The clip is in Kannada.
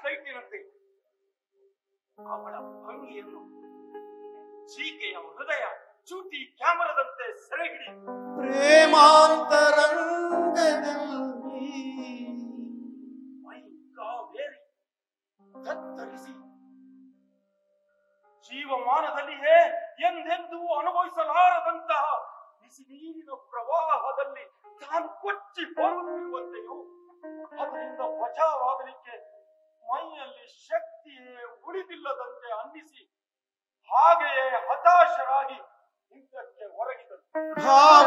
ಕೈಟಿನಂತೆ ಅವಳ ಭಂಗಿಯನ್ನು ಜೀಕೆಯ ಹೃದಯ ಚೂಟಿ ಕ್ಯಾಮರದಂತೆ ಸೆರೆ ಹಿಡಿಯಿತು ಪ್ರೇಮಾಂತರಂಗದಲ್ಲಿ ಮೈ ಕಾವೇರಿ ತತ್ತರಿಸಿ ಜೀವಮಾನದಲ್ಲಿಯೇ ಎಂದೆಂದೂ ಅನುಭವಿಸಲಾರದಂತಹ ಬಿಸಿ ನೀರಿನ ಪ್ರವಾಹದಲ್ಲಿ ತಾನು ಕೊಚ್ಚಿ ಹೋಗುತ್ತಿರುವಂತೆಯೂ ಅದರಿಂದ ಬಚಾವಾಗಲಿಕ್ಕೆ ಮೈಯಲ್ಲಿ ಶಕ್ತಿಯೇ ಉಳಿದಿಲ್ಲದಂತೆ ಅನ್ನಿಸಿ ಹಾಗೆಯೇ ಹತಾಶರಾಗಿ ಹಿಂದಕ್ಕೆ ಹೊರಗಿದರು ಭಾವ